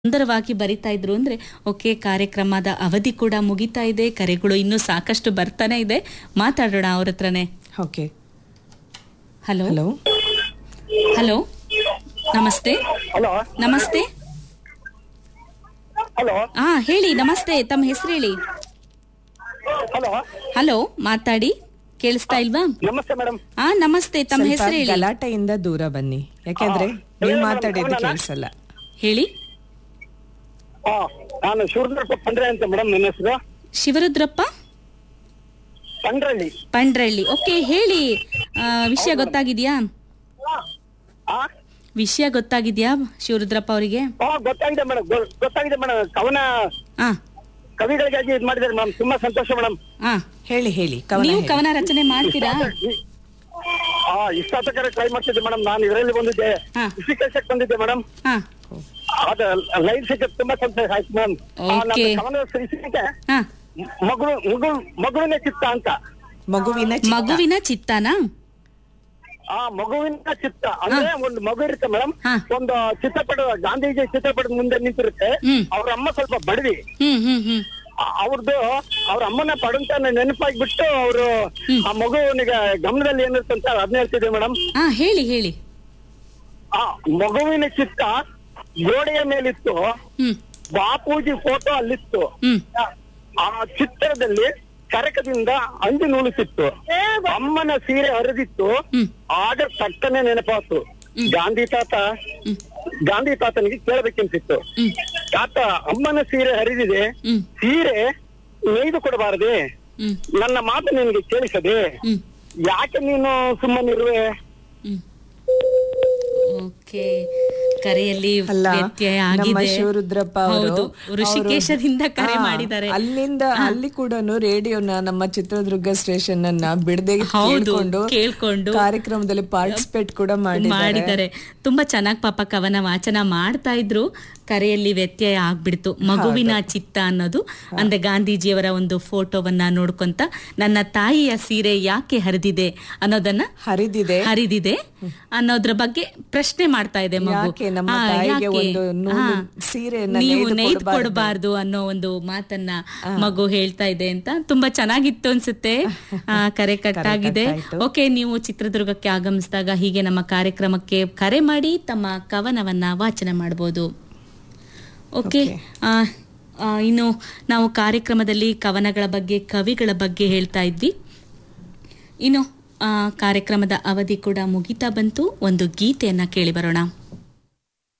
ಸುಂದರವಾಗಿ ಬರಿತಾ ಇದ್ರು ಅಂದ್ರೆ ಓಕೆ ಕಾರ್ಯಕ್ರಮದ ಅವಧಿ ಕೂಡ ಮುಗಿತಾ ಇದೆ ಕರೆಗಳು ಇನ್ನೂ ಸಾಕಷ್ಟು ಬರ್ತಾನೆ ಇದೆ ಮಾತಾಡೋಣ ಅವ್ರ ಹತ್ರನೇ ಓಕೆ ಹಲೋ ಹಲೋ ಹಲೋ ನಮಸ್ತೆ ಹಲೋ ನಮಸ್ತೆ ಹಲೋ ಹಾ ಹೇಳಿ ನಮಸ್ತೆ ತಮ್ಮ ಹೆಸರು ಹೇಳಿ ಹಲೋ ಹಲೋ ಮಾತಾಡಿ ಕೇಳಿಸ್ತಾ ಇಲ್ವಾ ನಮಸ್ತೆ ಮೇಡಮ್ ಹಾ ನಮಸ್ತೆ ತಮ್ಮ ಸ್ವಲ್ಪ ಹೆಸರು ಹೇಳಿ ಗಲಾಟೆಯಿಂದ ದೂರ ಬನ್ನಿ ಯಾಕೆಂದ್ರೆ ಹಾ. ನೀವು ಹೇಳಿ ಮಾತಾಡಿದ್ದು ಮೇಡಮ್, ಕೇಳಿಸಲ್ಲ ಹೇಳಿ ಹಾ ನಾನು ಶಿವರುದ್ರಪ್ಪ ಪಂಡ್ರೆ ಅಂತ ಮೇಡಮ್ ನನ್ನ ಹೆಸರು ಶಿವರುದ್ರಪ್ಪ ಪಂಡ್ರಳ್ಳಿ ಪಂಡ್ರಳ್ಳಿ ಓಕೆ ಹೇಳಿ ಆ, ವಿಷಯ ಗೊತ್ತಾಗಿದ್ಯಾ ಹಾ ವಿಷಯ ಗೊತ್ತಾಗಿದ್ಯಾ ಶಿವರುದ್ರಪ್ಪ ಅವರಿಗೆ ಹಾ ಗೊತ್ತಾಗಿದೆ ಮೇಡಮ್ ಗೊತ್ತಾಗಿದೆ ಮೇಡಮ್ ಕವನ ಹಾ ಕವಿಗಳಿಗಾಗಿ ಇದು ಮಾಡಿದ್ದಾರೆ ಮೇಡಮ್ ತುಂಬಾ ಸಂತೋಷ ಮೇಡಮ್ ಹಾ ಹೇಳಿ ಹೇಳಿ ಕವನ ನೀವು ಹೇಳಿ. ಕವನ ರಚನೆ ಮಾಡ್ತೀರಾ ಹಾ ಇಷ್ಟಾತಕರ ಟ್ರೈ ಮಾಡ್ತಿದ್ದೆ ಮೇಡಮ್ ನಾನು ಇದರಲ್ಲಿ ಬಂದಿದ್ದೆ ಹಾ. ಕೃಷಿ ಕೆಲಸಕ್ಕೆ ಬಂದಿದ್ದೆ ಮೇಡಮ್ ಹಾ ಅದ ಲೈನ್ ಸಿಕ್ಕ ತುಂಬಾ ಸಂತೋಷ ಆಯ್ತು ಮೇಡಮ್ Okay. ಕವನ ಶೀರ್ಷಿಕೆ ಹಾ ಮಗಳು ಮಗು ಮಗುವಿನ ಚಿತ್ತ ಅಂತ ಮಗುವಿನ ಚಿತ್ತ. ಮಗುವಿನ ಚಿತ್ತಾನಾ ಆ ಮಗುವಿನ ಚಿತ್ತ ಅಂದ್ರೆ ಒಂದು ಮಗು ಇರುತ್ತೆ ಮೇಡಮ್ ಹಾ. ಒಂದು ಚಿತ್ರಪಟ ಗಾಂಧೀಜಿ ಚಿತ್ರಪಟದ ಮುಂದೆ ನಿಂತಿರುತ್ತೆ ಹ್ಮ್. ಅವ್ರ ಅಮ್ಮ ಸ್ವಲ್ಪ ಬಡವಿ ಹ್ಮ್ ಹ್ಮ್ ಹ್ಮ್ ಆ- ಅವ್ರದ್ದು ಅವ್ರ ಅಮ್ಮನ ಪಡಂತ ನೆನಪಾಗ್ಬಿಟ್ಟು ಅವರು ಆ ಮಗುವಿನಿಗೆ ಗಮನದಲ್ಲಿ ಏನಿರುತ್ತೆ ಅಂತ ಅದನ್ನ ಹೇಳ್ತಿದ್ದೆ ಮೇಡಮ್ ಹಾ ಹೇಳಿ ಹೇಳಿ ಆ ಮಗುವಿನ ಚಿತ್ತ ಗೋಡೆಯ ಮೇಲಿತ್ತು ಹ್ಮ್ ಬಾಪೂಜಿ ಫೋಟೋ ಅಲ್ಲಿತ್ತು ಹ್ಮ್ ಆ ಚಿತ್ರದಲ್ಲಿ ಕರಕದಿಂದ ಅಂಜು ನೂಲಿಸಿತ್ತು ಅಮ್ಮನ ಸೀರೆ ಹರಿದಿತ್ತು ಹ್ಮ್ ಆಗ ತಟ್ಟನೆ ನೆನಪಾತು ಗಾಂಧಿ ತಾತ ಗಾಂಧಿ ತಾತನಿಗೆ ಕೇಳಬೇಕೆನ್ಸಿತ್ತು ಹ್ಮ್ ತಾತ ಅಮ್ಮನ ಸೀರೆ ಹರಿದಿದೆ ಹ್ಮ್ ಸೀರೆ ನೇಯ್ದು ಕೊಡಬಾರದೆ ಹ್ಮ್ ನನ್ನ ಮಾತು ನಿನಗೆ ಕೇಳಿಸದೆ ಹ್ಮ್ ಯಾಕೆ ನೀನು ಸುಮ್ಮನಿರುವೆ ಹ್ಮ್ ಓಕೆ ಕರೆಯಲ್ಲಿ ಅಲ್ಲ ವ್ಯತ್ಯಯ ನಮ್ಮ ಆಗಿದೆ ಶಿವರುದ್ರಪ್ಪ ಅವರು ಹೌದು ಋಷಿಕೇಶದಿಂದ ಕರೆ ಮಾಡಿದ್ದಾರೆ ಅಲ್ಲಿಂದ ಅಲ್ಲಿ ಕೂಡ ರೇಡಿಯೋನ ನಮ್ಮ ಚಿತ್ರದುರ್ಗ ಸ್ಟೇಷನ್ ಅನ್ನ ಬಿಡದೆ ಹೌದು, ಕೇಳ್ಕೊಂಡು ಕೇಳ್ಕೊಂಡು ಕಾರ್ಯಕ್ರಮದಲ್ಲಿ ಪಾರ್ಟಿಸಿಪೇಟ್ ಕೂಡ ಮಾಡಿದ್ದಾರೆ ಮಾಡಿದ್ದಾರೆ ತುಂಬಾ ಚೆನ್ನಾಗಿ ಪಾಪ ಕವನ ವಾಚನ ಮಾಡ್ತಾ ಇದ್ರು ಕರೆಯಲ್ಲಿ ವ್ಯತ್ಯಯ ಆಗ್ಬಿಡ್ತು ಮಗುವಿನ ಚಿತ್ತ ಅನ್ನೋದು ಅಂದ್ರೆ ಗಾಂಧೀಜಿಯವರ ಒಂದು ಫೋಟೋವನ್ನ ನೋಡ್ಕೊಂತ ನನ್ನ ತಾಯಿಯ ಸೀರೆ ಯಾಕೆ ಹರಿದಿದೆ ಅನ್ನೋದನ್ನ ಹರಿದಿದೆ ಹರಿದಿದೆ ಅನ್ನೋದ್ರ ಬಗ್ಗೆ ಪ್ರಶ್ನೆ ಮಾಡ್ತಾ ಇದೆ ಮಗು ಯಾಕೆ ನಮ್ಮ ಆ, ತಾಯಿಗೆ ಯಾಕೆ? ಒಂದು ನೂಲು ಹಾ. ಸೀರೆಯನ್ನ ನೀವು ನೇಯ್ದು ನೇಯ್ದು ಕೊಡ್ಬಾರ್ದು. ಕೊಡಬಾರ್ದು ಅನ್ನೋ ಒಂದು ಮಾತನ್ನ ಮಗು ಹೇಳ್ತಾ ಇದೆ ಅಂತ ತುಂಬಾ ಚೆನ್ನಾಗಿತ್ತು ಅನ್ಸುತ್ತೆ ಆ, ಕರೆ ಕಟ್ಟಾಗಿದೆ ಕಟ್ಟಾಯ್ತು. ಓಕೆ ನೀವು ಚಿತ್ರದುರ್ಗಕ್ಕೆ ಆಗಮಿಸಿದಾಗ ಹೀಗೆ ನಮ್ಮ ಕಾರ್ಯಕ್ರಮಕ್ಕೆ ಕರೆ ಮಾಡಿ ತಮ್ಮ ಕವನವನ್ನ ವಾಚನ ಮಾಡಬಹುದು ಓಕೆ ಆ, ಆ, ಇನ್ನು ನಾವು ಕಾರ್ಯಕ್ರಮದಲ್ಲಿ ಕವನಗಳ ಬಗ್ಗೆ ಕವಿಗಳ ಬಗ್ಗೆ ಹೇಳ್ತಾ ಇದ್ವಿ ಇನ್ನು ಆ, ಕಾರ್ಯಕ್ರಮದ ಅವಧಿ ಕೂಡ ಮುಗಿತಾ ಬಂತು ಒಂದು ಗೀತೆಯನ್ನ ಕೇಳಿ ಬರೋಣ